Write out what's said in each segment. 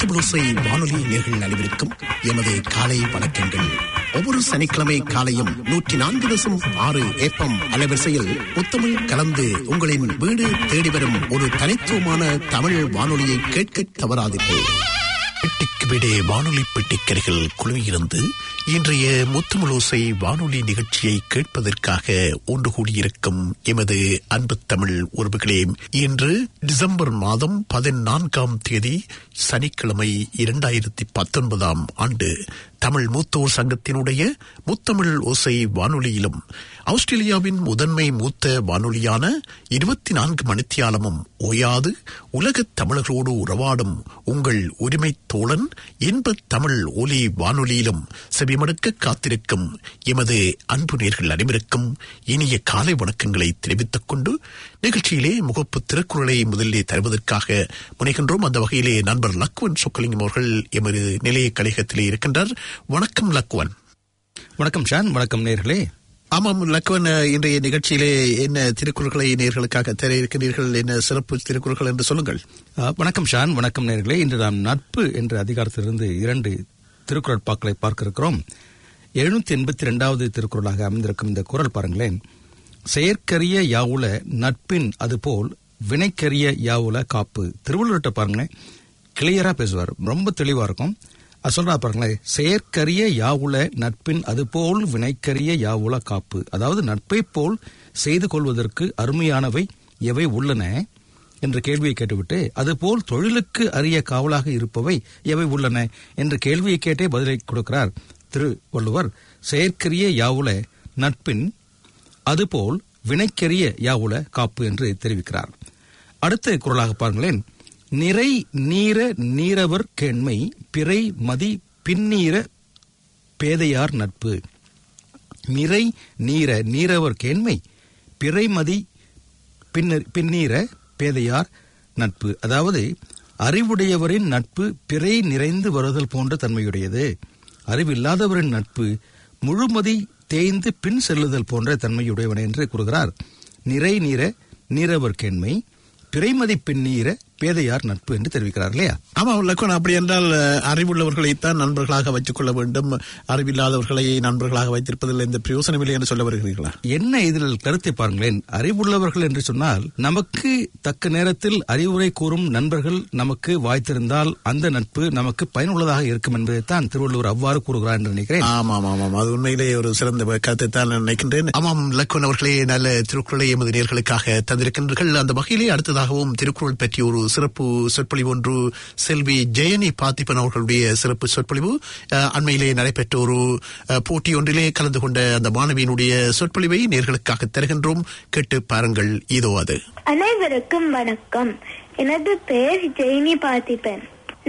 முத்துமுழுசை வானொலி நேர்கள் அனைவருக்கும் எமது காலை வணக்கங்கள் ஒவ்வொரு சனிக்கிழமை காலையும் நூற்றி நான்கு தசம் ஆறு ஏப்பம் அலைவரிசையில் முத்தமிழ் கலந்து உங்களின் வீடு தேடி வரும் ஒரு தனித்துவமான தமிழ் வானொலியை கேட்க தவறாதீர்கள் பெட்டிக்கு விடே வானொலி பெட்டிக்கரைகள் குழுவியிருந்து இன்றைய முத்துமுலோசை வானொலி நிகழ்ச்சியை கேட்பதற்காக ஒன்று கூடியிருக்கும் எமது அன்பு தமிழ் உறவுகளே இன்று டிசம்பர் மாதம் பதினான்காம் தேதி சனிக்கிழமை இரண்டாயிரத்தி பத்தொன்பதாம் ஆண்டு தமிழ் மூத்தோர் சங்கத்தினுடைய முத்தமிழ் ஓசை வானொலியிலும் ஆஸ்திரேலியாவின் முதன்மை மூத்த வானொலியான இருபத்தி நான்கு மணித்தியாலமும் ஓயாது உலகத் தமிழர்களோடு உறவாடும் உங்கள் உரிமை தோழன் இன்ப தமிழ் ஒலி வானொலியிலும் செவிமடுக்க காத்திருக்கும் எமது அன்பு நேர்கள் அனைவருக்கும் இனிய காலை வணக்கங்களை தெரிவித்துக் கொண்டு நிகழ்ச்சியிலே முகப்பு திருக்குறளை முதலிலே தருவதற்காக முனைகின்றோம் அந்த வகையிலே நண்பர் லக்வன் சொக்கலிங்கம் அவர்கள் எமது நிலைய கழகத்திலே இருக்கின்றார் வணக்கம் லக்வன் வணக்கம் ஷான் வணக்கம் நேர்களே ஆமாம் லக்வன் இன்றைய நிகழ்ச்சியிலே என்ன திருக்குறள்களை நேர்களுக்காக தர இருக்கிறீர்கள் என்ன சிறப்பு திருக்குறள்கள் என்று சொல்லுங்கள் அஹ், வணக்கம் ஷான் வணக்கம் நேர்களே இன்று நாம் நட்பு என்ற அதிகாரத்திலிருந்து இரண்டு திருக்குறள் பாக்களை பார்க்க இருக்கிறோம் எழுநூத்தி எண்பத்தி ரெண்டாவது திருக்குறளாக அமைந்திருக்கும் இந்த குறள் பாருங்களேன் செயற்கரிய யாவுல நட்பின் அதுபோல் வினைக்கரிய யாவுல காப்பு திருவள்ளுவர்கிட்ட பாருங்களேன் கிளியரா பேசுவார் ரொம்ப தெளிவா இருக்கும் அது சொல்றா பாருங்களேன் செயற்கரிய யாவுல நட்பின் அதுபோல் வினைக்கரிய யாவுல காப்பு அதாவது நட்பை போல் செய்து கொள்வதற்கு அருமையானவை எவை உள்ளன என்ற கேள்வியை கேட்டுவிட்டு அதுபோல் தொழிலுக்கு அரிய காவலாக இருப்பவை எவை உள்ளன என்ற கேள்வியை கேட்டே பதிலை கொடுக்கிறார் திருவள்ளுவர் செயற்கரிய யாவுல நட்பின் அதுபோல் வினைக்கரிய யாவுல காப்பு என்று தெரிவிக்கிறார் அடுத்த குரலாக பாருங்களேன் நிறை நீர நீரவர் கேண்மை பிறை மதி பின்னீர பேதையார் நட்பு நிறை நீர நீரவர் கேண்மை பிறைமதி பின்னர் பின்னீர பேதையார் நட்பு அதாவது அறிவுடையவரின் நட்பு பிறை நிறைந்து வருதல் போன்ற தன்மையுடையது அறிவில்லாதவரின் நட்பு முழுமதி தேய்ந்து பின் செல்லுதல் போன்ற தன்மையுடையவன் என்று கூறுகிறார் நிறை நீர நீரவர் கேண்மை பிறைமதி பின்னீர பேதையார் நட்பு என்று தெரிவிக்கிறார் இல்லையா ஆமாம் லக்வன் அப்படி என்றால் அஹ், அறிவுள்ளவர்களைத்தான் நண்பர்களாக வைத்துக் கொள்ள வேண்டும் அறிவில்லாதவர்களை நண்பர்களாக வைத்திருப்பதில் எந்த பிரயோசனம் இல்லை என்று சொல்ல வருகிறீர்களா என்ன இதில் கருத்தை பாருங்களேன் அறிவுள்ளவர்கள் என்று சொன்னால் நமக்கு தக்க நேரத்தில் அறிவுரை கூறும் நண்பர்கள் நமக்கு வாய்த்திருந்தால் அந்த நட்பு நமக்கு பயனுள்ளதாக இருக்கும் என்பதைத்தான் திருவள்ளுவர் அவ்வாறு கூறுகிறார் என்று நினைக்கிறேன் ஆமாம் ஆமாம் அது உண்மையிலேயே ஒரு சிறந்த கருத்தை தான் நான் நினைக்கின்றேன் ஆமாம் லக்வன் அவர்களே நல்ல திருக்குறளை எமது நேர்களுக்காக தந்திருக்கின்றீர்கள் அந்த வகையிலே அடுத்ததாகவும் திருக்குறள் பற்றி ஒரு சிறப்பு சொற்பொழிவு ஒன்று செல்வி ஜெயனி பார்த்திபன் அவர்களுடைய சிறப்பு சொற்பொழிவு அஹ், அண்மையிலே நடைபெற்ற ஒரு அஹ், போட்டி ஒன்றிலே கலந்து கொண்ட அந்த மாணவியினுடைய சொற்பொழிவை நேர்களுக்காக தருகின்றோம் கேட்டு பாருங்கள் இதோ அது அனைவருக்கும் வணக்கம் எனது பெயர் ஜெயினி பார்த்திபன்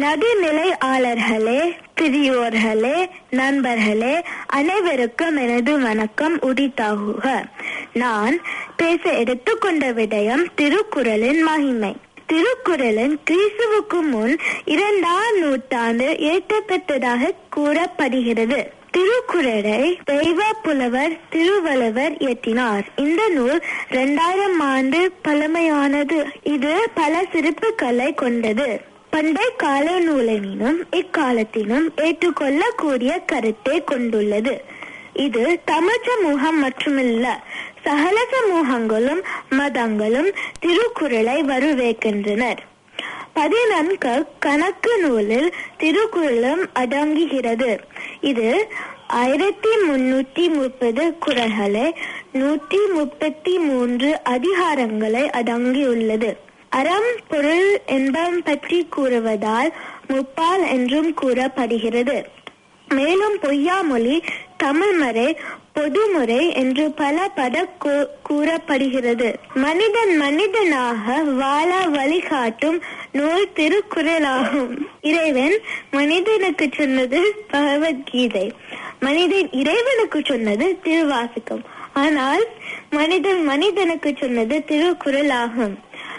நடுநிலையாளர்களே பெரியோர்களே நண்பர்களே அனைவருக்கும் எனது வணக்கம் உரித்தாகுக நான் பேச எடுத்துக்கொண்ட விடயம் திருக்குறளின் மகிமை திருக்குறளின் கிறிஸ்துவுக்கு முன் இரண்டாம் நூற்றாண்டு இயற்றப்பட்டதாக கூறப்படுகிறது திருக்குறளை தெய்வ புலவர் திருவள்ளுவர் இயற்றினார் இந்த நூல் இரண்டாயிரம் ஆண்டு பழமையானது இது பல சிறப்புகளை கொண்டது பண்டை கால நூலெனினும் இக்காலத்திலும் ஏற்றுக்கொள்ளக்கூடிய கருத்தை கொண்டுள்ளது இது தமிழ் சமூகம் மட்டுமல்ல சகல சமூகங்களும் மதங்களும் திருக்குறளை வரவேற்கின்றனர் பதினான்கு கணக்கு நூலில் திருக்குறளும் அடங்குகிறது இது ஆயிரத்தி முன்னூத்தி முப்பது குறள்களை நூற்றி முப்பத்தி மூன்று அதிகாரங்களை அடங்கியுள்ளது அறம் பொருள் என்பம் பற்றி கூறுவதால் முப்பால் என்றும் கூறப்படுகிறது மேலும் பொய்யாமொழி தமிழ்மறை பொதுமுறை என்று பல பட கூ- கூறப்படுகிறது மனிதன் மனிதனாக வாழ வழிகாட்டும் நூல் திருக்குறளாகும் இறைவன் மனிதனுக்கு சொன்னது பகவத்கீதை மனிதன் இறைவனுக்கு சொன்னது திருவாசகம் ஆனால் மனிதன் மனிதனுக்கு சொன்னது திருக்குறள் ஆகும்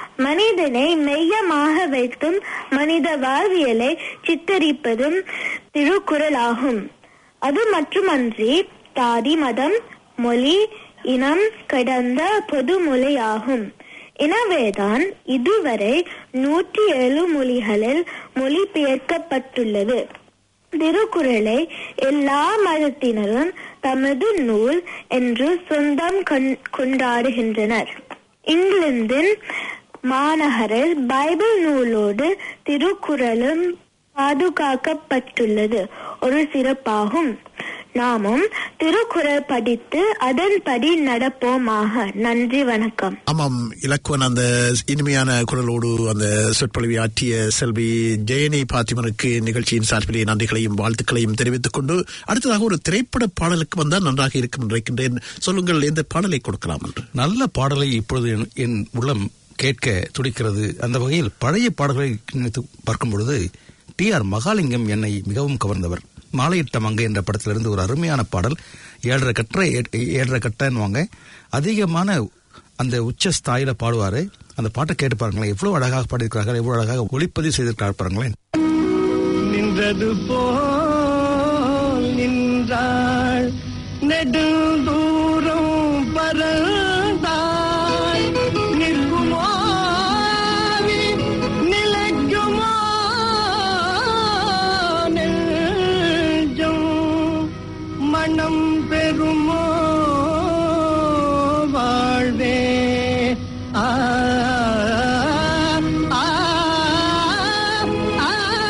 மனிதனை மெய்யமாக வைத்தும் மனித வாழ்வியலை சித்தரிப்பதும் திருக்குறள் ஆகும் அது மட்டுமன்றி தாதி மதம் மொழி இனம் கடந்த பொதுமொழியாகும் எனவேதான் இதுவரை நூற்றி ஏழு மொழிகளில் மொழிபெயர்க்கப்பட்டுள்ளது திருக்குறளை எல்லா மதத்தினரும் தமது நூல் என்று சொந்தம் கொண்- கொண்டாடுகின்றனர் இங்கிலாந்தின் மாநகரில் பைபிள் நூலோடு திருக்குறளும் பாதுகாக்கப்பட்டுள்ளது ஒரு சிறப்பாகும் நாமும் திருக்குறள் படித்து அதன்படி நடப்போமாக நன்றி வணக்கம் ஆமாம் இலக்குவன் அந்த இனிமையான குரலோடு அந்த சொற்பொழிவை ஆற்றிய செல்வி ஜெயனி பாத்திமனுக்கு நிகழ்ச்சியின் சார்பிலே நன்றிகளையும் வாழ்த்துக்களையும் தெரிவித்துக் கொண்டு அடுத்ததாக ஒரு திரைப்பட பாடலுக்கு வந்தால் நன்றாக இருக்கும் என்று நினைக்கின்றேன் சொல்லுங்கள் எந்த பாடலை கொடுக்கலாம் என்று நல்ல பாடலை இப்பொழுது என்- என் உள்ளம் கேட்க துடிக்கிறது அந்த வகையில் பழைய பாடல்களை நினைத்து பார்க்கும் பொழுது டி ஆர் மகாலிங்கம் என்னை மிகவும் கவர்ந்தவர் மாலையிட்ட மங்கை என்ற படத்திலிருந்து ஒரு அருமையான பாடல் ஏழரை கட்ட ஏழரை கட்டன்னுவாங்க அதிகமான அந்த உச்ச ஸ்தாயில பாடுவாரு அந்த பாட்டை கேட்டு பாருங்களேன் எவ்வளவு அழகாக பாடியிருக்கிறார்கள் எவ்வளவு அழகாக ஒளிப்பதிவு செய்திருக்கிறார்கள் பாருங்களேன் நின்றது போல் நின்றாள் நெடுந்தூரம் பறந்தாள் நிற்குமோ நிலைக்குமோ நெஞ்சம் மனம் பெறுமோ வாழ்வே ஆ ஆ, ஆ,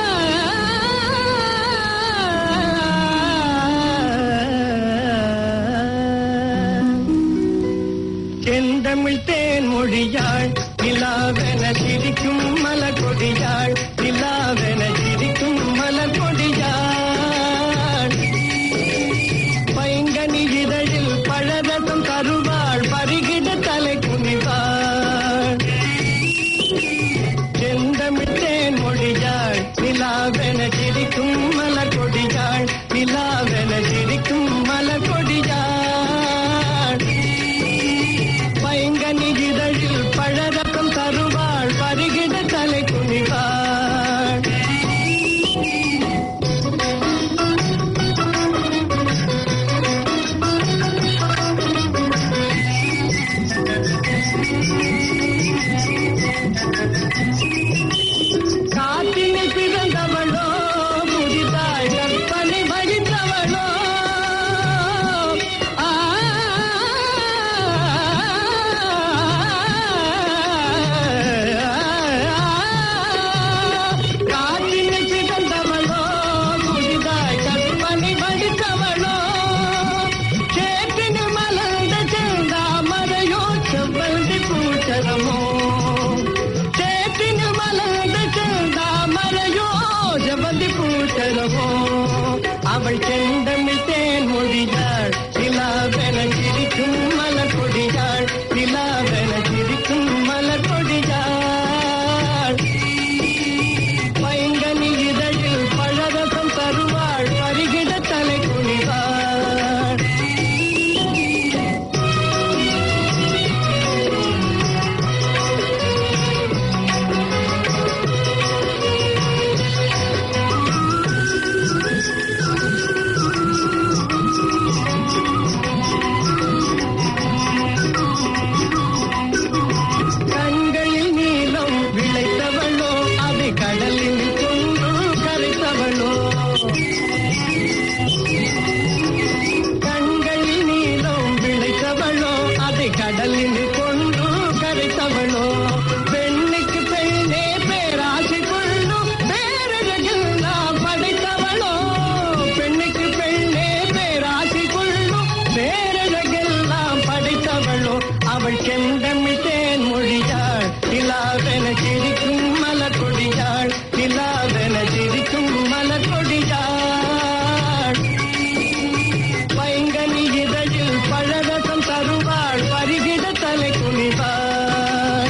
செந்தமிழ் தேன் மொழியாள் நிலாவென சிரிக்கும் மலர் கொடியாள் நிலாவென சிரிக்கும் மலர் கொடியாள் பைங்கனி இதழில் பழரசம் தருவாள் பருகிட தலை குனிவாள் செந்தமிழ் தேன் மொழியாள் நிலாவென சிரிக்கும் மலர் கொடியாள் நிலாவென சிரிக்கும் மலர் கொடியாள் பைங்கனி இதழில் பழரசம் தருவாள் பருகிட தலை குனிவாள் காட்டினில் பிறந்தவளோ புதிதாய் கற்பனை வடித்தவளோ ஆ, காட்டினில் பிறந்தவளோ புதிதாய் கற்பனை வடித்தவளோ சேற்றினில் மலர்ந்த செந்தாமரையோ செவ்வந்தி பூச்சரமோ சேற்றினில் மலர்ந்த செந்தாமரையோ செவ்வந்தி பூச்சரமோ அவள் செந்தமிழ் தேன் மொழியாள் நிலாவென சிரிக்கும் மலர் கொடியாள் நிலாவென சிரிக்கும் மலர் கொடியாள் பைங்கனி இதழில் பழரசம் தருவாள் பருகிட தலை குனிவாள் கண்களில் நீலம் விளைத்தவளோ அதை கடலில் கொண்டு கரைத்தவளோ கண்களில் நீலம் விளைத்தவளோ அதை கடலில் கொண்டு கரைத்தவளோ பெண்ணுக்கு பெண்ணே பேராசை கொள்ளும் பேரழகில் நாம் படைத்தவளோ பெண்ணுக்கு பெண்ணே பேராசை கொள்ளும் பேரழகில் நாம் படைத்தவளோ அவள் செந்தமிழ் தேன் மொழியாள் நிலாவென சிரிக்கும் மலர் கொடியாள் நிலாவென சிரிக்கும் மலர் கொடியாள் பைங்கனி இதழில் பழரசம் தருவாள் பருகிட தலை குனிவாள்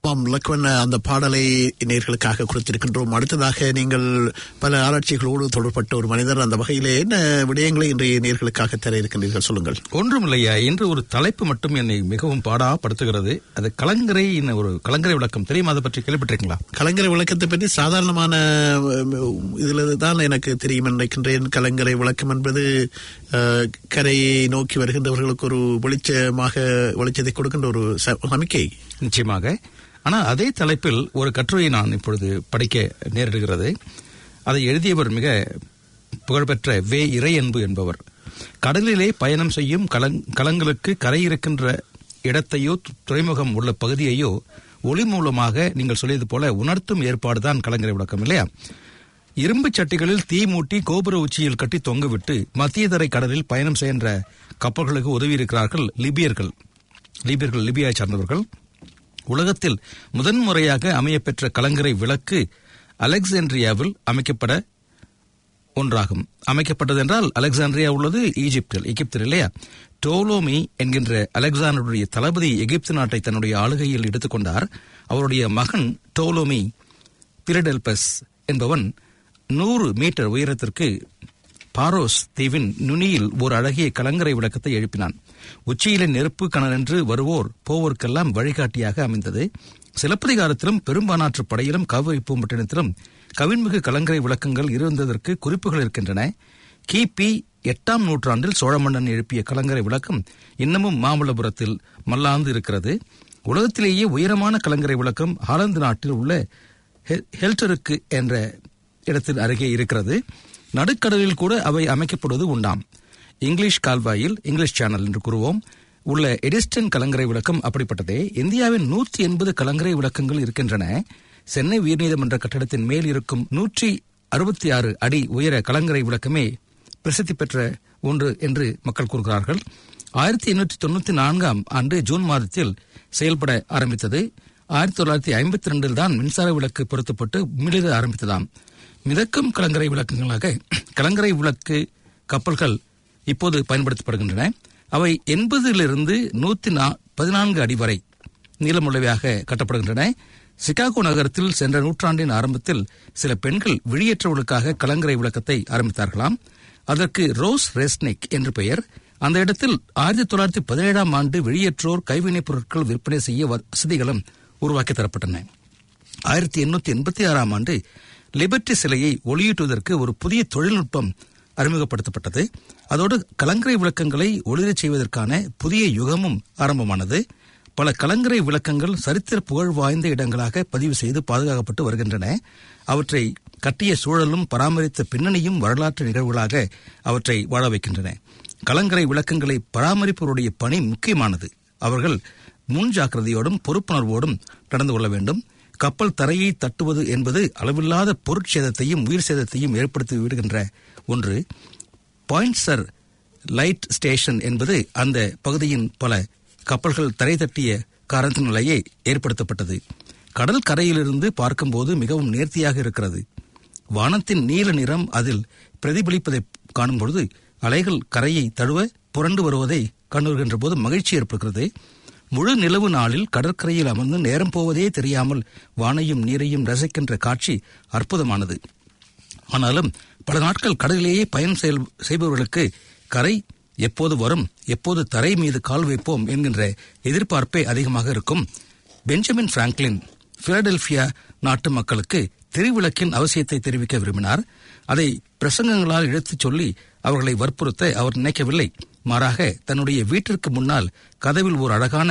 ஆமாம் லக்வன் அந்த பாடலை நேர்களுக்காக கொடுத்திருக்கின்றோம் அடுத்ததாக நீங்கள் பல ஆராய்ச்சிகளோடு தொடர்பட்ட ஒரு மனிதர் அந்த வகையிலே என்ன விடயங்களை இன்றைய நேர்களுக்காக தர இருக்கின்றீர்கள் சொல்லுங்கள் ஒன்றுமில்லையா இன்று ஒரு தலைப்பு மட்டும் என்னை மிகவும் பாடாப்படுத்துகிறது அது கலங்கரை இன்ன ஒரு கலங்கரை விளக்கம் தெரியுமா அதை பற்றி கேள்விப்பட்டிருக்கீங்களா கலங்கரை விளக்கத்தை பற்றி சாதாரணமான இதில் தான் எனக்கு தெரியும் நினைக்கின்றேன் கலங்கரை விளக்கம் என்பது அஹ், கரையை நோக்கி வருகின்றவர்களுக்கு ஒரு வெளிச்சமாக வெளிச்சத்தை கொடுக்கின்ற ஒரு ச- சமிக்கை நிச்சயமாக ஆனால் அதே தலைப்பில் ஒரு கட்டுரையை நான் இப்பொழுது படிக்க நேரிடுகிறது அதை எழுதியவர் மிக புகழ்பெற்ற வே இறையன்பு என்பவர் கடலிலே பயணம் செய்யும் கலங் கலங்களுக்கு கரை இருக்கின்ற இடத்தையோ து- துறைமுகம் உள்ள பகுதியையோ ஒளி மூலமாக நீங்கள் சொல்லியது போல உணர்த்தும் ஏற்பாடுதான் கலங்கரை விளக்கம் இல்லையா இரும்பு சட்டிகளில் தீ மூட்டி கோபுர உச்சியில் கட்டி தொங்கவிட்டு மத்திய தரை கடலில் பயணம் செய்கின்ற கப்பல்களுக்கு உதவியிருக்கிறார்கள் லிபியர்கள் லிபியர்கள் லிபியாவை சார்ந்தவர்கள் உலகத்தில் முதன்முறையாக அமையப்பெற்ற கலங்கரை விளக்கு அலெக்சாண்ட்ரியாவில் அமைக்கப்பட ஒன்றாகும் அமைக்கப்பட்டது என்றால் அலெக்சாண்ட்ரியா உள்ளது ஈஜிப்தில் எகிப்தில் இல்லையா டோலோமி என்கின்ற அலெக்சாண்டருடைய தளபதி எகிப்து நாட்டை தன்னுடைய ஆளுகையில் எடுத்துக்கொண்டார் அவருடைய மகன் டோலோமி பிரடெல்பஸ் என்பவன் நூறு மீட்டர் உயரத்திற்கு பாரோஸ் தீவின் நுனியில் ஒரு அழகிய கலங்கரை விளக்கத்தை எழுப்பினான் உச்சியிலே நெருப்பு கணனென்று வருவோர் போவோர்க்கெல்லாம் வழிகாட்டியாக அமைந்தது சிலப்பதிகாரத்திலும் பெரும்பானாற்று படையிலும் காவிரி பூம்பட்டினத்திலும் கவின்மிகு கலங்கரை விளக்கங்கள் இருந்ததற்கு குறிப்புகள் இருக்கின்றன கிபி எட்டாம் நூற்றாண்டில் சோழ மன்னன் எழுப்பிய கலங்கரை விளக்கம் இன்னமும் மாமல்லபுரத்தில் மல்லாந்து இருக்கிறது உலகத்திலேயே உயரமான கலங்கரை விளக்கம் ஹாலந்து நாட்டில் உள்ள ஹெ- ஹெல்டருக்கு என்ற இடத்தில் அருகே இருக்கிறது நடுக்கடலில் கூட அவை அமைக்கப்படுவது உண்டாம் இங்கிலீஷ் கால்வாயில் இங்கிலீஷ் சேனல் என்று கூறுவோம் உள்ள எடிஸ்டன் கலங்கரை விளக்கம் அப்படிப்பட்டதே இந்தியாவின் நூற்றி எண்பது கலங்கரை விளக்கங்கள் இருக்கின்றன சென்னை உயர்நீதிமன்ற கட்டடத்தின் மேல் இருக்கும் நூற்றி அறுபத்தி ஆறு அடி உயர கலங்கரை விளக்கமே பிரசித்தி பெற்ற ஒன்று என்று மக்கள் கூறுகிறார்கள் ஆயிரத்தி எண்ணூற்றி தொண்ணூத்தி நான்காம் ஆண்டு ஜூன் மாதத்தில் செயல்பட ஆரம்பித்தது ஆயிரத்தி தொள்ளாயிரத்தி ஐம்பத்தி ரெண்டில் தான் மின்சார விளக்கு பொருத்தப்பட்டு மிளிர ஆரம்பித்ததாம் மிதக்கும் கலங்கரை விளக்குகளாக கலங்கரை விளக்கு கப்பல்கள் இப்போது பயன்படுத்தப்படுகின்றன அவை எண்பதிலிருந்து நூத்தி பதினான்கு அடி வரை நீளமுள்ளவையாக கட்டப்படுகின்றன சிகாகோ நகரத்தில் சென்ற நூற்றாண்டின் ஆரம்பத்தில் சில பெண்கள் விழியற்றவர்களுக்காக கலங்கரை விளக்கத்தை ஆரம்பித்தார்களாம் அதற்கு ரோஸ் ரெஸ்னிக் என்று பெயர் அந்த இடத்தில் ஆயிரத்தி தொள்ளாயிரத்தி பதினேழாம் ஆண்டு வெளியேற்றோர் கைவினைப் பொருட்கள் விற்பனை செய்ய வசதிகளும் உருவாக்கி தரப்பட்டன ஆயிரத்தி எண்ணூத்தி எண்பத்தி ஆறாம் ஆண்டு லிபர்டி சிலையை ஒளியீட்டுவதற்கு ஒரு புதிய தொழில்நுட்பம் அறிமுகப்படுத்தப்பட்டது அதோடு கலங்கரை விளக்கங்களை ஒளிரச் செய்வதற்கான புதிய யுகமும் ஆரம்பமானது பல கலங்கரை விளக்கங்கள் சரித்திர புகழ் வாய்ந்த இடங்களாக பதிவு செய்து பாதுகாக்கப்பட்டு வருகின்றன அவற்றை கட்டிய சூழலும் பராமரித்த பின்னணியும் வரலாற்று நிகழ்வுகளாக அவற்றை வாழ வைக்கின்றன கலங்கரை விளக்கங்களை பராமரிப்பவருடைய பணி முக்கியமானது அவர்கள் முன் ஜாக்கிரதையோடும் பொறுப்புணர்வோடும் நடந்து கொள்ள வேண்டும் கப்பல் தரையை தட்டுவது என்பது அளவில்லாத பொருட்சேதத்தையும் உயிர் சேதத்தையும் ஏற்படுத்தி விடுகின்ற ஒன்று பாயிண்ட்சர் லைட் ஸ்டேஷன் என்பது அந்த பகுதியின் பல கப்பல்கள் தரை தட்டிய காரணத்தினாலேயே ஏற்படுத்தப்பட்டது கடல் கரையிலிருந்து பார்க்கும்போது மிகவும் நேர்த்தியாக இருக்கிறது வானத்தின் நீல நிறம் அதில் பிரதிபலிப்பதை காணும் பொழுது அலைகள் கரையை தழுவ புரண்டு வருவதை கண்டுகின்ற போது மகிழ்ச்சி ஏற்படுகிறது முழு நிலவு நாளில் கடற்கரையில் அமர்ந்து நேரம் போவதே தெரியாமல் வானையும் நீரையும் ரசிக்கின்ற காட்சி அற்புதமானது ஆனாலும் பல நாட்கள் கடலிலேயே பயணம் செயல்- செய்பவர்களுக்கு கரை எப்போது வரும் எப்போது தரை மீது கால் வைப்போம் என்கின்ற எதிர்பார்ப்பே அதிகமாக இருக்கும் பெஞ்சமின் பிராங்க்லின் பிலடெல்பியா நாட்டு மக்களுக்கு திருவிளக்கின் அவசியத்தை தெரிவிக்க விரும்பினார் அதை பிரசங்கங்களால் எடுத்துச் சொல்லி அவர்களை வற்புறுத்த அவர் நினைக்கவில்லை மாறாக தன்னுடைய வீட்டிற்கு முன்னால் கதவில் ஒரு அழகான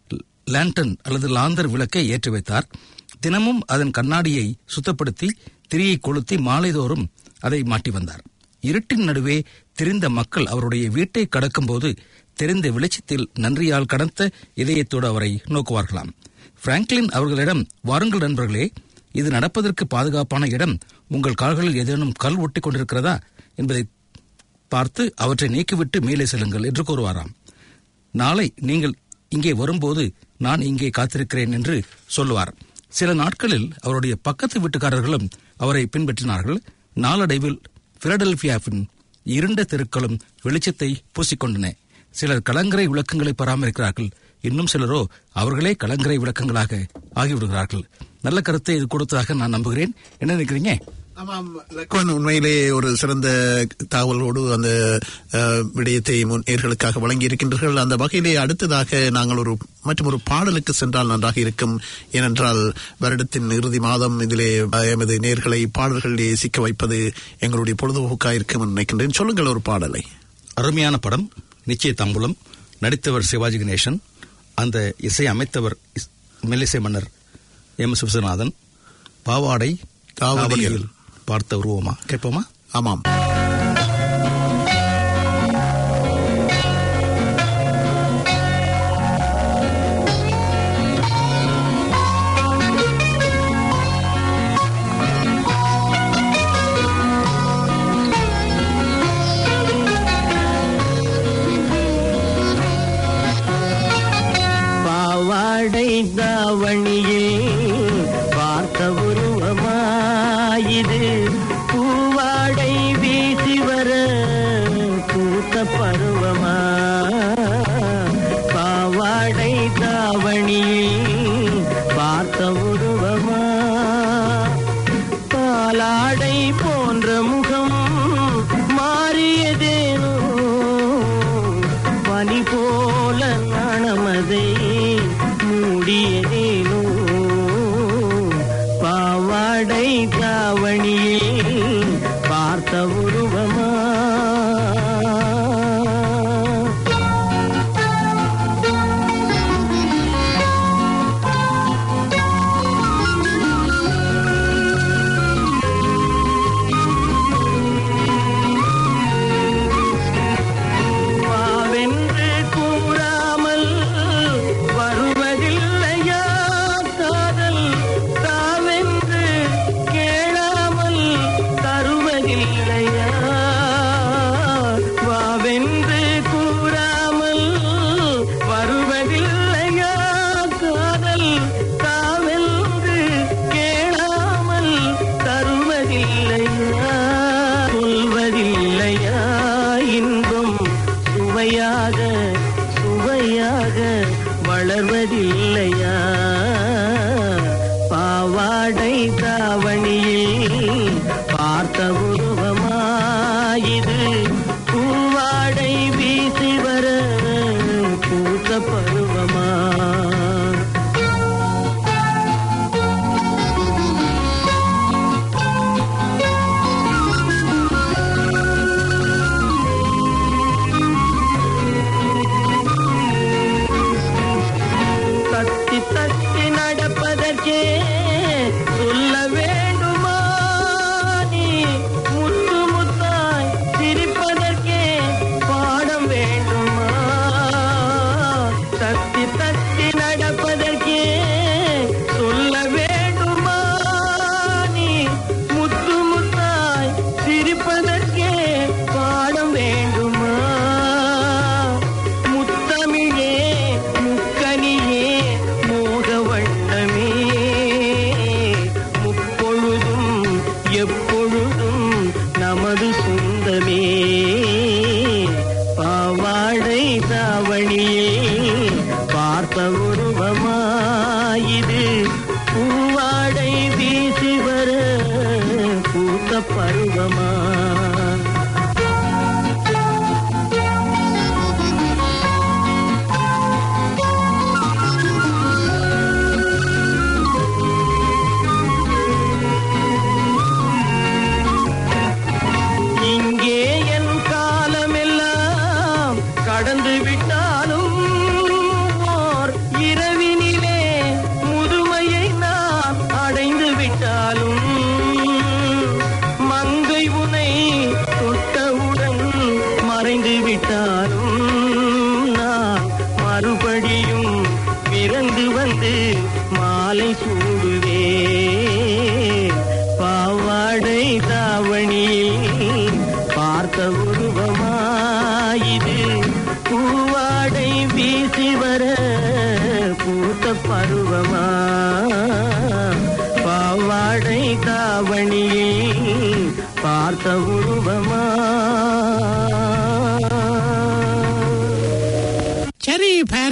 லேண்டன் அல்லது லாந்தர் விளக்கை ஏற்றி வைத்தார் தினமும் அதன் கண்ணாடியை சுத்தப்படுத்தி திரியை கொளுத்தி மாலைதோறும் அதை மாட்டி வந்தார் இருட்டின் நடுவே திரிந்த மக்கள் அவருடைய வீட்டை கடக்கும்போது தெரிந்த வெளிச்சத்தில் நன்றியால் கடந்த இதயத்தோடு அவரை நோக்குவார்களாம் பிராங்க்லின் அவர்களிடம் வாருங்கள் நண்பர்களே இது நடப்பதற்கு பாதுகாப்பான இடம் உங்கள் கால்களில் ஏதேனும் கல் ஒட்டி கொண்டிருக்கிறதா என்பதை பார்த்து அவற்றை நீக்கிவிட்டு மேலே செல்லுங்கள் என்று கூறுவாராம் நாளை நீங்கள் இங்கே வரும்போது நான் இங்கே காத்திருக்கிறேன் என்று சொல்லுவார் சில நாட்களில் அவருடைய பக்கத்து வீட்டுக்காரர்களும் அவரை பின்பற்றினார்கள் நாளடைவில் பிலடெல்பியாவின் இருண்ட தெருக்களும் வெளிச்சத்தை பூசிக்கொண்டன சிலர் கலங்கரை விளக்கங்களை பராமரிக்கிறார்கள் இன்னும் சிலரோ அவர்களே கலங்கரை விளக்கங்களாக ஆகிவிடுகிறார்கள் நல்ல கருத்தை இது கொடுத்ததாக நான் நம்புகிறேன் என்ன நினைக்கிறீங்க ஆமாம் லக்வன் உண்மையிலே ஒரு சிறந்த தகவலோடு அந்த அஹ், விடயத்தை முன் நேர்களுக்காக வழங்கி இருக்கின்றீர்கள் அந்த வகையிலே அடுத்ததாக நாங்கள் ஒரு மற்றும் ஒரு பாடலுக்கு சென்றால் நன்றாக இருக்கும் ஏனென்றால் வருடத்தின் இறுதி மாதம் இதிலே அஹ், எமது நேர்களை பாடல்களிலே சிக்க வைப்பது எங்களுடைய பொழுதுபோக்காக இருக்கும் என்று நினைக்கின்றேன் சொல்லுங்கள் ஒரு பாடலை அருமையான படம் நிச்சய தம்புலம் நடித்தவர் சிவாஜி கணேசன் அந்த இசை அமைத்தவர் இஸ்- மெல்லிசை மன்னர் எம் எஸ் விஸ்வநாதன் பாவாடை காவடியில். காவடியில் பார்த்த உருவமா கேட்போமா ஆமாம் பாவாடை தாவணியில் பார்த்த உருவமாயிது பூவாடை வீசி வர பூத்த பருவமா பாவாடை தாவணியில் பார்த்த உருவமா பாலாடை போன்ற முகம் மாறியதேனோ பனி போல நாணமதை மூடியதேனோ பாவாடை தாவணியில் பார்த்த உருவமா வாவென்று கூறாமல் வருவதில்லையா காதல் தாவென்று கேளாமல் தருவதில்லையா வாவென்று கூறாமல் வருவதில்லையா காதல் தாவென்று கேளாமல் தருவதில்லையா சொல்வதில்லையா இன்பம் சுவையாக சுவையாக வளர்வதில்லையா பாவாடை தாவணியில் பார்த்த உருவமாயிது பூவாடை வீசி வர பூத்த பருவமா தத்தி தத்தி நடப்பதற்கே சொல்ல வேண்டுமா நீ முத்து முத்தாய் சிரிப்பதற்கே பாடம் வேண்டுமா தத்தி தத்தி நடப்பதற்கே சொல்ல வேண்டுமா நீ முத்து முத்தாய் சிரிப்பதற்கே பாடம் வேண்டுமா முத்தமிழே முக்கனியே மோக வண்ணமே முப்பொழுதும் எப்பொழுதும் நமது சொந்தமே பாவாடை தாவணியே பார்த்த உருவமாயிது பூவாடை வீசி வர பூத்த பருவமா இங்கே என் காலமெல்லாம் கடந்து விட்டாலும் ஓர் இரவினிலே முதுமையை நான் அடைந்து விட்டாலும் மங்கை உனை தொட்டவுடன் மறைந்து விட்டாலும் நான் மறுபடியும் பிறந்து வந்து மாலை சூடுவே பாவாடை தாவணியில் பார்த்த உருவமாயிது பூவாடை வீசி வர பூத்த பருவமா பாவாடை தாவணியில் பார்த்த உருவமா சரி பாரு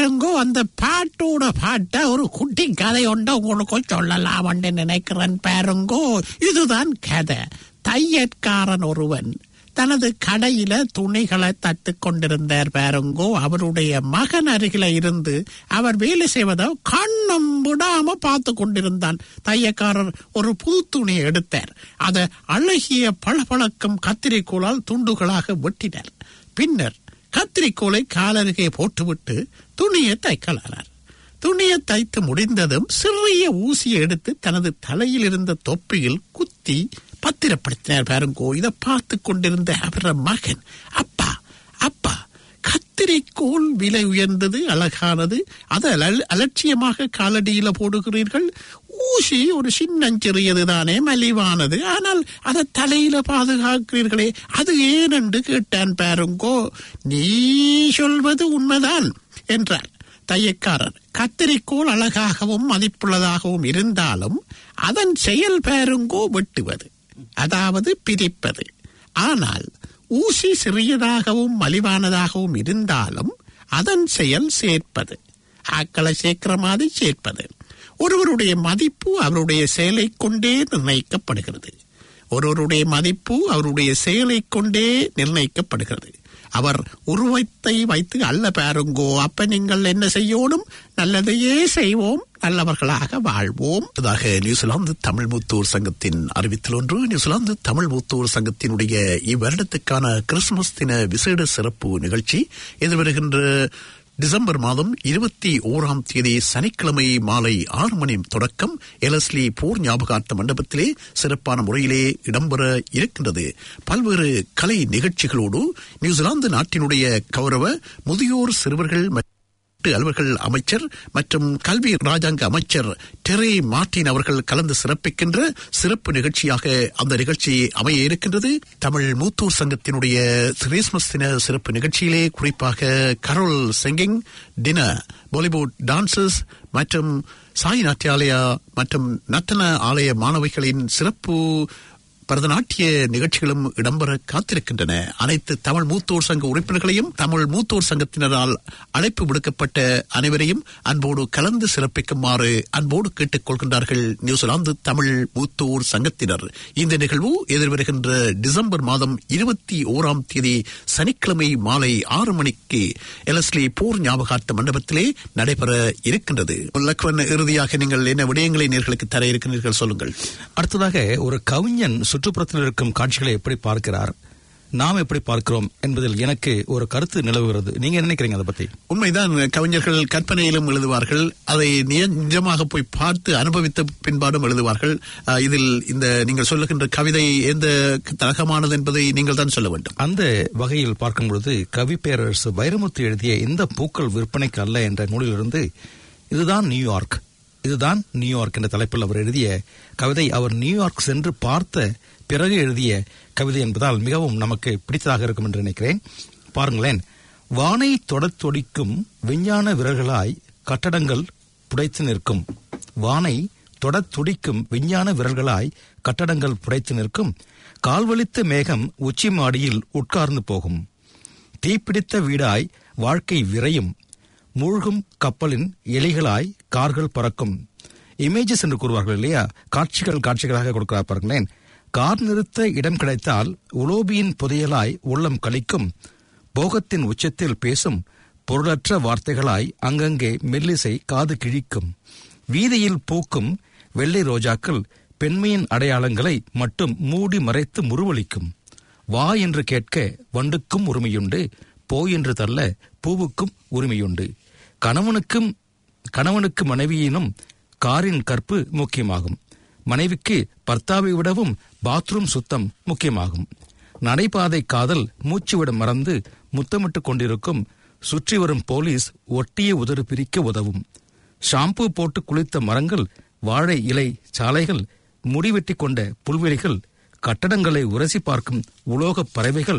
பாருங்கோ அந்த பாட்டோட பாட்ட ஒரு குட்டி கதை ஒன்றை உங்களுக்கு சொல்லலாம் நினைக்கிறேன் பாருங்கோ இதுதான் கதை தையற்காரன் ஒருவன் தனது கடையில துணிகளை தட்டு கொண்டிருந்தார் பாருங்கோ அவருடைய மகன் அருகில இருந்து அவர் வேலை செய்வதை கண்ணும் விடாம பார்த்து கொண்டிருந்தான் தையக்காரர் ஒரு புது துணியை எடுத்தார் அதை அழகிய பளபளக்கும் கத்திரிக்கோளால் துண்டுகளாக வெட்டினார் பின்னர் கத்திரிக்கோலை காலருகே போட்டுவிட்டு துணியை தைக்கலானார் துணியை தைத்து முடிந்ததும் சிறிய ஊசியை எடுத்து தனது தலையில் இருந்த தொப்பியில் குத்தி பத்திரப்படுத்தினார் பாருங்கோ இதை பார்த்து கொண்டிருந்த அவர மகன் அப்பா அப்பா கத்திரிக்கோள் விலை உயர்ந்தது அழகானது அதை அல- அலட்சியமாக காலடியில போடுகிறீர்கள் ஊசி ஒரு சின்னஞ்சிறியது தானே மலிவானது ஆனால் அதை தலையில பாதுகாக்கிறீர்களே அது ஏன் என்று கேட்டான் பாருங்கோ நீ சொல்வது உண்மைதான் என்றார் தையக்காரர் கத்திரிக்கோள் அழகாகவும் மதிப்புள்ளதாகவும் இருந்தாலும் அதன் செயல் பேருங்கோ வெட்டுவது அதாவது பிரிப்பது ஆனால் ஊசி சிறியதாகவும் மலிவானதாகவும் இருந்தாலும் அதன் செயல் சேர்ப்பது ஆக்களை சேர்க்கிற மாதிரி சேர்ப்பது ஒருவருடைய மதிப்பு அவருடைய செயலை கொண்டே நிர்ணயிக்கப்படுகிறது ஒருவருடைய மதிப்பு அவருடைய செயலை கொண்டே நிர்ணயிக்கப்படுகிறது அவர் உருவத்தை வைத்து அல்ல பாருங்கோ அப்ப நீங்கள் என்ன செய்யணும் நல்லதையே செய்வோம் நல்லவர்களாக வாழ்வோம் அடுத்ததாக நியூசிலாந்து தமிழ் மூத்தோர் சங்கத்தின் அறிவித்தல் ஒன்று நியூசிலாந்து தமிழ் மூத்தோர் சங்கத்தினுடைய இவ்வருடத்துக்கான கிறிஸ்துமஸ் தின விசேட சிறப்பு நிகழ்ச்சி எதிர்வருகின்ற டிசம்பர் மாதம் இருபத்தி ஓராம் தேதி சனிக்கிழமை மாலை ஆறு மணி தொடக்கம் எலஸ்லி போர் ஞாபகார்த்த மண்டபத்திலே சிறப்பான முறையிலே இடம்பெற இருக்கின்றது பல்வேறு கலை நிகழ்ச்சிகளோடு நியூசிலாந்து நாட்டினுடைய கௌரவ முதியோர் சிறுவர்கள் மற்றும் நாட்டு அலுவல்கள் அமைச்சர் மற்றும் கல்வி ராஜாங்க அமைச்சர் டெரே மார்டின் அவர்கள் கலந்து சிறப்பிக்கின்ற சிறப்பு நிகழ்ச்சியாக அந்த நிகழ்ச்சி அமைய இருக்கின்றது தமிழ் மூத்தூர் சங்கத்தினுடைய கிறிஸ்துமஸ் தின சிறப்பு நிகழ்ச்சியிலே குறிப்பாக carol singing dinner Bollywood dances மற்றும் சாய் நாட்டியாலயா மற்றும் நத்தன ஆலய மாணவிகளின் சிறப்பு பரதநாட்டிய நிகழ்ச்சிகளும் இடம்பெற காத்திருக்கின்றன அனைத்து தமிழ் மூத்தோர் சங்க உறுப்பினர்களையும் தமிழ் மூத்தோர் சங்கத்தினரால் அழைப்பு விடுக்கப்பட்ட அனைவரையும் அன்போடு கலந்து சிறப்பிக்குமாறு அன்போடு கேட்டுக் கொள்கின்றார்கள் நியூசிலாந்து தமிழ் மூத்தோர் சங்கத்தினர் இந்த நிகழ்வு எதிர்வருகின்ற டிசம்பர் மாதம் இருபத்தி ஓராம் தேதி சனிக்கிழமை மாலை ஆறு மணிக்கு எலஸ்லி போர் ஞாபகார்த்த மண்டபத்திலே நடைபெற இருக்கின்றது லக்வன் இறுதியாக நீங்கள் என்ன விடயங்களை நேர்களுக்கு தர இருக்கிறீர்கள் சொல்லுங்கள் அடுத்ததாக ஒரு கவிஞன் சுற்றுப்புறத்தில் இருக்கும் காட்சிகளை எப்படி பார்க்கிறார் நாம் எப்படி பார்க்கிறோம் என்பதில் எனக்கு ஒரு கருத்து நிலவுகிறது நீங்க என்ன நினைக்கிறீங்க அதை பத்தி உண்மைதான் கவிஞர்கள் கற்பனையிலும் எழுதுவார்கள் அதை நிய- நிஜமாக போய் பார்த்து அனுபவித்த பின்பாடும் எழுதுவார்கள் அஹ், இதில் இந்த நீங்கள் சொல்லுகின்ற கவிதை எந்த தரகமானது என்பதை நீங்கள் தான் சொல்ல வேண்டும் அந்த வகையில் பார்க்கும் பொழுது கவி பேரரசு வைரமுத்து எழுதிய இந்த பூக்கள் விற்பனைக்கு அல்ல என்ற நூலிலிருந்து இதுதான் நியூயார்க் இதுதான் நியூயார்க் என்ற தலைப்பில் அவர் எழுதிய கவிதை அவர் நியூயார்க் சென்று பார்த்த பிறகு எழுதிய கவிதை என்பதால் மிகவும் நமக்கு பிடித்ததாக இருக்கும் என்று நினைக்கிறேன் பாருங்களேன் வானை தொடத் தொடிக்கும் விஞ்ஞான விரல்களாய் கட்டடங்கள் புடைத்து நிற்கும் வானை தொடத் துடிக்கும் விஞ்ஞான விரல்களாய் கட்டடங்கள் புடைத்து நிற்கும் கால்வலித்த மேகம் உச்சி மாடியில் உட்கார்ந்து போகும் தீப்பிடித்த வீடாய் வாழ்க்கை விரையும் மூழ்கும் கப்பலின் எலிகளாய் கார்கள் பறக்கும் இமேஜஸ் என்று கூறுவார்கள் இல்லையா காட்சிகள் காட்சிகளாக கொடுக்கிறார் பாருங்களேன் கார் நிறுத்த இடம் கிடைத்தால் உலோபியின் புதையலாய் உள்ளம் கழிக்கும் போகத்தின் உச்சத்தில் பேசும் பொருளற்ற வார்த்தைகளாய் அங்கங்கே மெல்லிசை காது கிழிக்கும் வீதியில் பூக்கும் வெள்ளை ரோஜாக்கள் பெண்மையின் அடையாளங்களை மட்டும் மூடி மறைத்து முருவளிக்கும் வா என்று கேட்க வண்டுக்கும் உரிமையுண்டு போ என்று தள்ள பூவுக்கும் உரிமையுண்டு கணவனுக்கும் கணவனுக்கு மனைவியினும் காரின் கற்பு முக்கியமாகும் மனைவிக்கு பர்த்தாவை விடவும் பாத்ரூம் சுத்தம் முக்கியமாகும் நடைபாதை காதல் மூச்சுவிட மறந்து முத்தமிட்டுக் கொண்டிருக்கும் சுற்றி வரும் போலீஸ் ஒட்டிய உதறு பிரிக்க உதவும் ஷாம்பு போட்டு குளித்த மரங்கள் வாழை இலை சாலைகள் முடிவெட்டி கொண்ட புல்வெளிகள் கட்டடங்களை உரசி பார்க்கும் உலோகப் பறவைகள்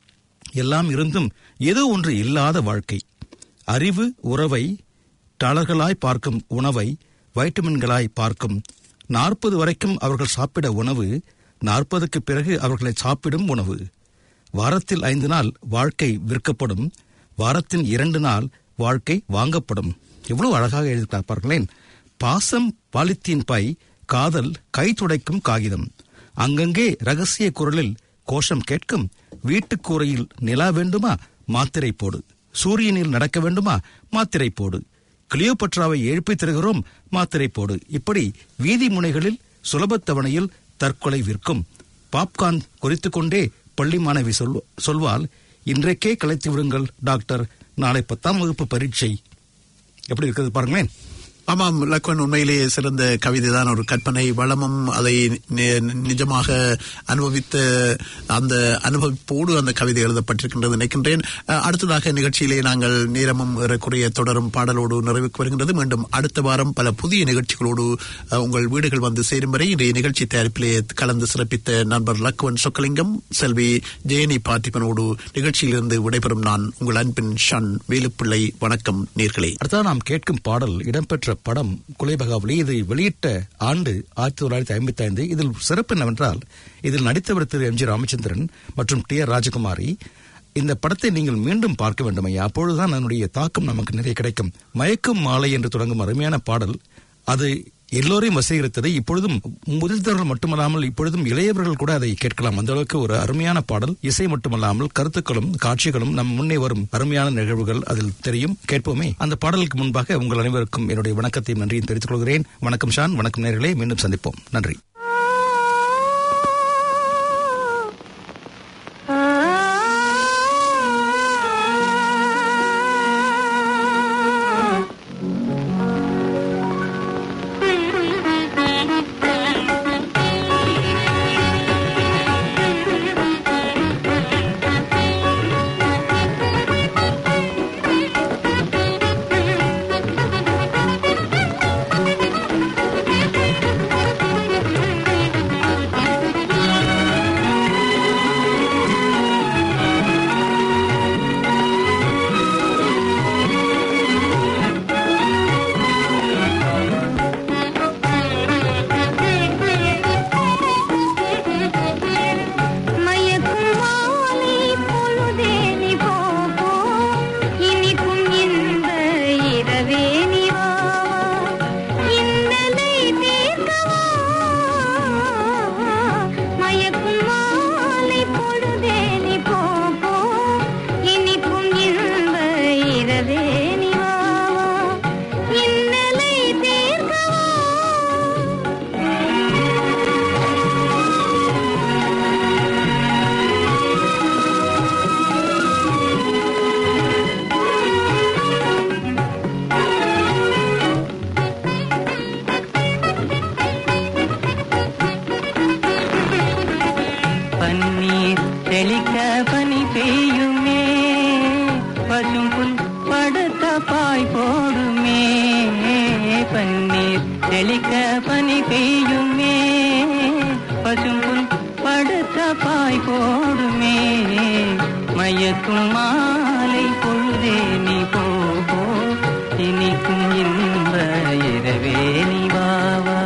எல்லாம் இருந்தும் ஏதோ ஒன்று இல்லாத வாழ்க்கை அறிவு உறவை டாலர்களாய் பார்க்கும் உணவை வைட்டமின்களாய் பார்க்கும் நாற்பது வரைக்கும் அவர்கள் சாப்பிட உணவு நாற்பதுக்கு பிறகு அவர்களை சாப்பிடும் உணவு வாரத்தில் ஐந்து நாள் வாழ்க்கை விற்கப்படும் வாரத்தின் இரண்டு நாள் வாழ்க்கை வாங்கப்படும் எவ்வளவு அழகாக எழுதியிருக்கிறார் பாருங்களேன் பாசம் பாலித்தீன் பை காதல் கை துடைக்கும் காகிதம் அங்கங்கே ரகசிய குரலில் கோஷம் கேட்கும் வீட்டுக்கூரையில் நிலா வேண்டுமா மாத்திரை போடு சூரியனில் நடக்க வேண்டுமா மாத்திரை போடு கிளியோபட்ராவை எழுப்பி தருகிறோம் மாத்திரை போடு இப்படி வீதி முனைகளில் சுலபத்தவணையில் தற்கொலை விற்கும் பாப்கார்ன் குறித்து கொண்டே பள்ளி மாணவி சொல் சொல்வால் இன்றைக்கே கலைத்து விடுங்கள் டாக்டர் நாளை பத்தாம் வகுப்பு பரீட்சை எப்படி இருக்கிறது பாருங்களேன் ஆமாம் லக்வன் உண்மையிலேயே சிறந்த கவிதை தான் ஒரு கற்பனை வளமும் அதை நி- நிஜமாக அனுபவித்த அந்த அனுபவிப்போடு அந்த கவிதை எழுதப்பட்டிருக்கின்றது நினைக்கின்றேன் அஹ், அடுத்ததாக நிகழ்ச்சியிலே நாங்கள் நேரமும் ஏறக்குறைய தொடரும் பாடலோடு நிறைவுக்கு வருகின்றது மீண்டும் அடுத்த வாரம் பல புதிய நிகழ்ச்சிகளோடு அஹ், உங்கள் வீடுகள் வந்து சேரும் வரை இன்றைய நிகழ்ச்சி தயாரிப்பிலே கலந்து சிறப்பித்த நண்பர் லக்வன் சொக்கலிங்கம் செல்வி ஜெயனி பார்த்திபனோடு நிகழ்ச்சியிலிருந்து விடைபெறும் நான் உங்கள் அன்பின் ஷன் வேலுப்பிள்ளை வணக்கம் நேர்களே அடுத்ததாக நாம் கேட்கும் பாடல் இடம்பெற்ற படம் குலைபகாவலி இது வெளியிட்ட ஆண்டு ஆயிரத்தி தொள்ளாயிரத்தி ஐம்பத்தி ஐந்து இதில் சிறப்பு என்னவென்றால் இதில் நடித்தவர் திரு எம் ஜி ராமச்சந்திரன் மற்றும் டி ஆர் ராஜகுமாரி இந்த படத்தை நீங்கள் மீண்டும் பார்க்க வேண்டும் ஐயா அப்பொழுதுதான் அதனுடைய தாக்கம் நமக்கு நிறைய கிடைக்கும் மயக்கும் மாலை என்று தொடங்கும் அருமையான பாடல் அது எல்லோரையும் வசீகரித்தது இப்பொழுதும் முதிர்ந்தவர்கள் மட்டுமல்லாமல் இப்பொழுதும் இளையவர்கள் கூட அதை கேட்கலாம் அந்த அளவுக்கு ஒரு அருமையான பாடல் இசை மட்டுமல்லாமல் கருத்துக்களும் காட்சிகளும் நம் முன்னே வரும் அருமையான நிகழ்வுகள் அதில் தெரியும் கேட்போமே அந்த பாடலுக்கு முன்பாக உங்கள் அனைவருக்கும் என்னுடைய வணக்கத்தையும் நன்றியும் தெரிவித்துக் கொள்கிறேன் வணக்கம் ஷான் வணக்கம் நேர்களே மீண்டும் சந்திப்போம் நன்றி மயக்கும் மாலை பொழுதே நீ போ போ. இனிக்கும் இன்ப இரவே நீ வா வா. இன்னலை தீர்க்கவா. மயக்கும் மாலை பொழுதே நீ போ போ. இனிக்கும் இன்ப இரவே நீ வா வா. இன்னலை தீர்க்கவா. பன்னீர் தெளிக்க பனி பெய்யுமே பசும் புல் படுத்த பாய் போடுமே பன்னீர் தெளிக்க பனி பெய்யுமே பசும் புல் படுத்த பாய் போடுமே மயக்கும் மாலை பொழுதே நீ போ போ. இனிக்கும் இன்ப இரவே நீ வா வா